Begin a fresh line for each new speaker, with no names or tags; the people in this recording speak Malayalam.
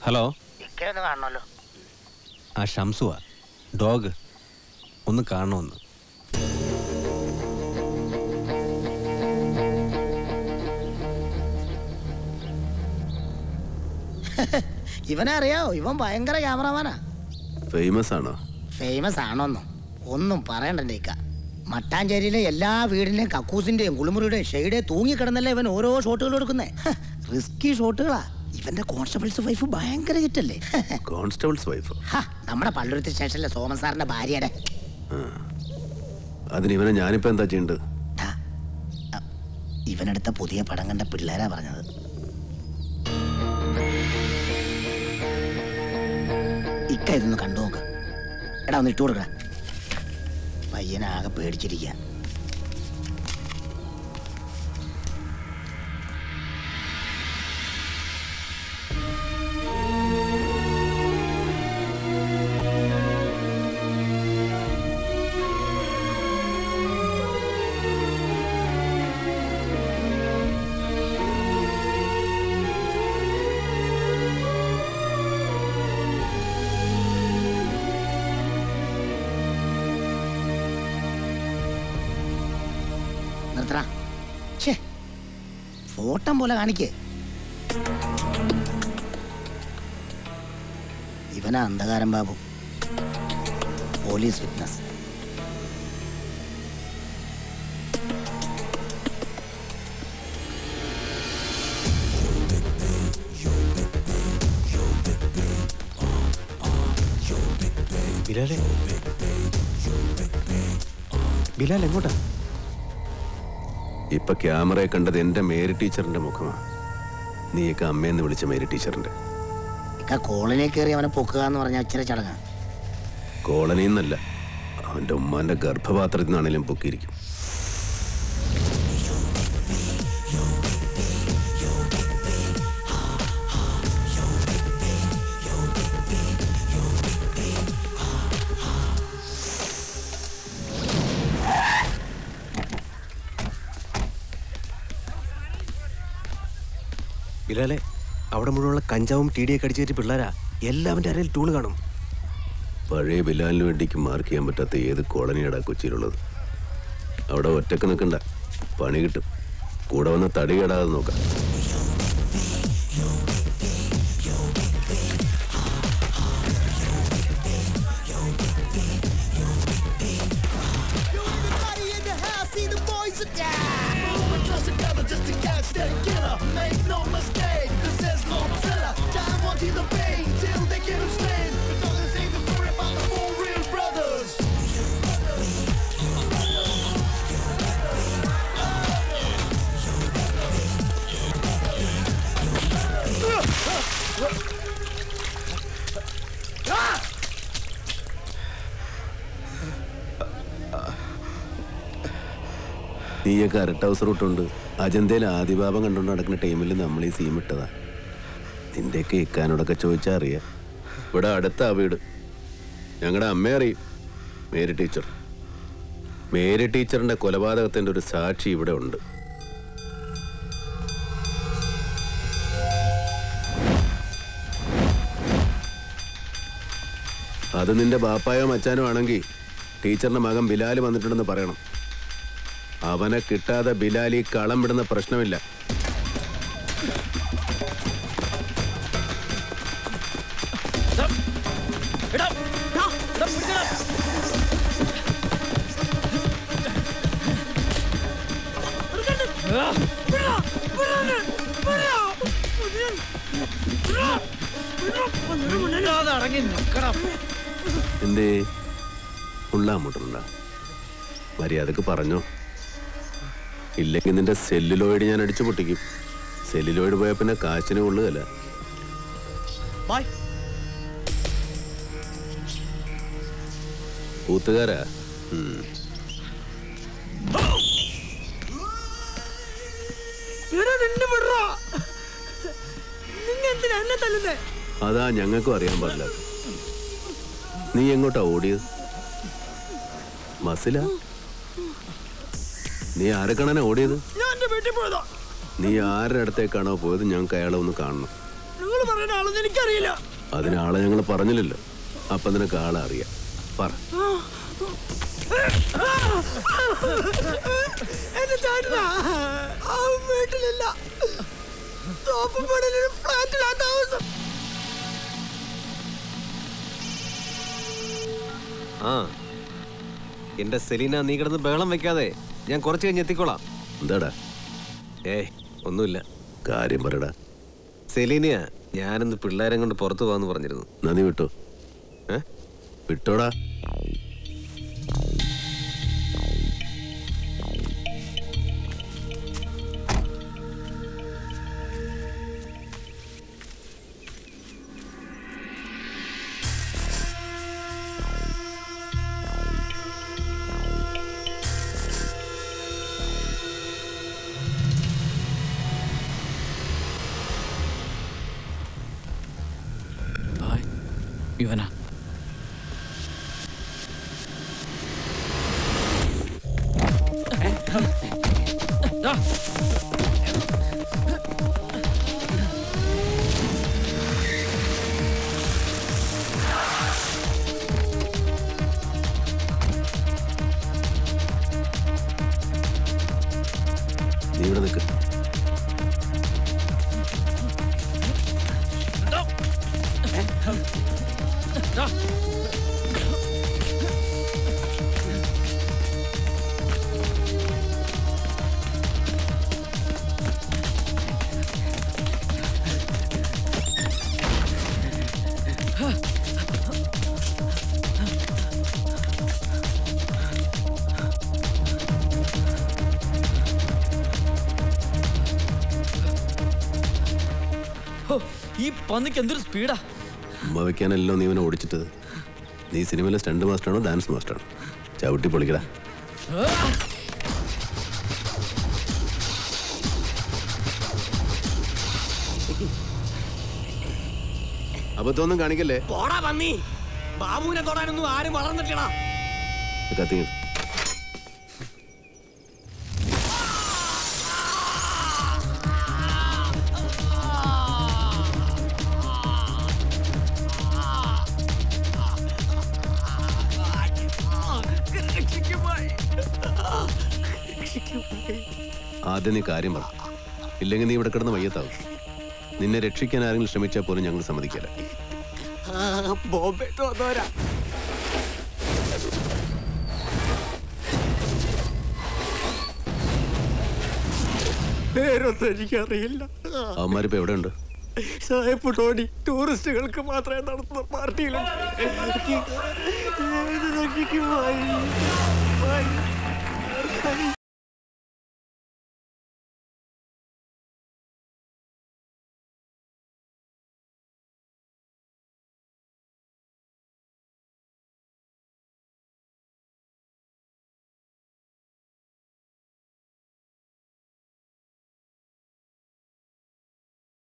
ഹലോ
ഇക്കയൊന്ന് കാണണമല്ലോ
ആ ഷംസുവാ ഡോഗ് ഒന്ന് കാണണമെന്ന്
ഇവനെ അറിയാവോ ഇവൻ ഭയങ്കര ക്യാമറമാനാ
ഫേമസ് ആണോ
ഫേമസ് ആണോന്നോ ഒന്നും പറയണ്ട ഇക്ക മട്ടാഞ്ചേരിയിലെ എല്ലാ വീടിന്റെയും കക്കൂസിന്റെയും കുളിമുറിയുടെയും ഷെയ്ഡെ തൂങ്ങിക്കിടന്നല്ലേ ഇവൻ ഓരോ ഷോട്ടുകൾ എടുക്കുന്നേ റിസ്കി ഷോട്ടുകളാ ഇവന്റെ കോൺസ്റ്റബിൾസ് വൈഫ് ഭയങ്കര ഹിറ്റല്ലേ
കോൺസ്റ്റബിൾസ് വൈഫ്
ഹ, നമ്മുടെ പള്ളുരുത്തി സ്റ്റേഷനിലെ സോമൻ സാറിന്റെ ഭാര്യയുടെ
അതിന് ഇവനെ ഞാനിപ്പോ എന്താ ചെയ്യേണ്ടത്
ടാ, അ, ഇവനെടുത്ത പുതിയ പടം കണ്ട പിള്ളേരാ പറഞ്ഞത് ഇക്ക ഇതൊന്ന് കണ്ടു നോക്ക് എടാ ഒന്ന് ഇട്ടു കൊടുക്കടാ പയ്യനാകെ പേടിച്ചിരിക്കുക നിർത്തണ ഛേ ഫോട്ടം പോലെ കാണിക്കേ ഇവനാ അന്ധകാരം ബാബു പോലീസ് വിറ്റ്നസ്
ബിലാലെ ബിലാൽ എങ്ങോട്ടാ
ഇപ്പൊ ക്യാമറയെ കണ്ടത് എന്റെ മേരി ടീച്ചറിന്റെ മുഖമാ നീയൊക്കെ അമ്മയെന്ന് വിളിച്ച മേരി ടീച്ചറിന്റെ
ഇക്ക കോളനിയിൽ കയറി അവനെ പൊക്കുക എന്ന് പറഞ്ഞ ഇച്ചിരി ചടങ്ങാ
കോളനിയിൽ നിന്നല്ല അവന്റെ ഉമ്മാന്റെ ഗർഭപാത്രത്തിൽ നിന്നാണേലും പൊക്കിയിരിക്കും
ബിലാലെ അവിടെ മുഴുവനുള്ള കഞ്ചാവും ടി ഡിയൊക്കെ അടിച്ചേറ്റ് പിള്ളേരാ എല്ലാവന്റെ അരയിൽ ടൂള് കാണും
പഴയ ബിലാലിന് വേണ്ടിക്ക് മാർക്ക് ചെയ്യാൻ പറ്റാത്ത ഏത് കോളനിയാടാ കൊച്ചിയിലുള്ളത് അവിടെ ഒറ്റക്ക് നിൽക്കണ്ട പണി കിട്ടും കൂടെ വന്ന് തടി കേടാതെ നോക്കാം
Everybody in the house, see the boys are down. Moving close together just to catch that killer. Make no mistake, this is no thriller. Time won't heal the pain till they get him slain. Because this ain't the story about the four real brothers.
നീയൊക്കെ അരട്ട ഹൗസ് റൂട്ടുണ്ട് അജന്തയിൽ ആദിഭാവം കണ്ടുകൊണ്ട് നടക്കുന്ന ടൈമിൽ നമ്മൾ ഈ സീം ഇട്ടതാ നിന്റെയൊക്കെ ഇക്കാനോടൊക്കെ ചോദിച്ചാൽ അറിയാം ഇവിടെ അടുത്താ വീട് ഞങ്ങളുടെ അമ്മ അറിയും മേരി ടീച്ചർ മേരി ടീച്ചറിന്റെ കൊലപാതകത്തിന്റെ ഒരു സാക്ഷി ഇവിടെ ഉണ്ട് അത് നിന്റെ ബാപ്പായോ മച്ചാനോ ആണെങ്കിൽ ടീച്ചറിന്റെ മകൻ ബിലാൽ വന്നിട്ടുണ്ടെന്ന് പറയണം അവനെ കിട്ടാതെ ബിലാലി കളം വിടുന്ന പ്രശ്നമില്ല എന്തേ ഉള്ളാമുട്ടുണ്ട മര്യാദക്ക് പറഞ്ഞോ ഇല്ലെങ്കിൽ നിന്റെ സെല്ലുലോയിഡ് ഞാൻ അടിച്ചു പൊട്ടിക്കും സെല്ലുലോയിഡ് പോയ പിന്നെ കാശിന് കൊള്ളുകയല്ല
Bye.
കൂത്തുകാരാ ഉം. അതാ ഞങ്ങൾക്കും അറിയാൻ പാടില്ല നീ എങ്ങോട്ടാ ഓടിയത് ബസ്സിലാ നീ ആരെ കാണാനാ ഓടിയത്
ഞാൻ എന്റെ വീട്ടിൽ പോയതാ
നീ ആരുടെ അടുത്തേക്കാണോ പോയത് ഞങ്ങൾക്ക് അയാളെ ഒന്ന് കാണണം
നിങ്ങൾ
പറയുന്ന ആളെന്ന് എനിക്കറിയില്ല
അതിനാളെ ഞങ്ങൾ പറഞ്ഞില്ലല്ലോ അപ്പൊ നിനക്ക് ആളെ അറിയാം പറ
എന്റെ ചേട്ടനാ ആ വീട്ടിലില്ല തോപ്പുപടിയിലൊരു ഫ്ലാറ്റിലാ താമസം ആ എന്റെ സെലീന നീ കിടന്ന് ബഹളം വെക്കാതെ ഞാൻ കുറച്ച് കഴിഞ്ഞ് എത്തിക്കോളാം
എന്താടാ
ഏയ് ഒന്നുമില്ല
കാര്യം പറയടാ
സെലീനയാ ഞാനിന്ന് പിള്ളേരെ കൊണ്ട് പുറത്തു പോകാന്ന് പറഞ്ഞിരുന്നു
നന്ദി വിട്ടോ
ഏ
വിട്ടോടാ
ഇവനാ
നീ ഇവിടെ നിൽക്ക്
ഹോ, ഈ പന്നിക്ക് എന്തൊരു സ്പീഡാ
ഉമ്മ വെക്കാനല്ലോ നീ ഇവനെ ഓടിച്ചിട്ടത് നീ സിനിമയിലെ സ്റ്റണ്ട് മാസ്റ്ററാണോ ഡാൻസ് മാസ്റ്ററാണോ ചവിട്ടി പൊളിക്കടാ അബദ്ധമൊന്നും കാണിക്കല്ലേ
പോടാ പന്നി ബാബുവിനെ തൊടാനൊന്നും ആരും വളർന്നിട്ടില്ല
കത്തി ആദ്യം നീ കാര്യം പറ ഇല്ലെങ്കിൽ നീ ഇവിടെ കിടന്ന് വയ്യത്താവും നിന്നെ രക്ഷിക്കാൻ ആരെങ്കിലും ശ്രമിച്ചാൽ പോലും ഞങ്ങൾ സമ്മതിക്കില്ല
ബോംബെ തോന്നോരാ പേരൊന്നും എനിക്കറിയില്ല
അവന്മാരിപ്പോ എവിടെയുണ്ട്
സായപ്പ് ടോണി ടൂറിസ്റ്റുകൾക്ക് മാത്രമേ നടത്തുന്ന പാർട്ടിയിലുണ്ട്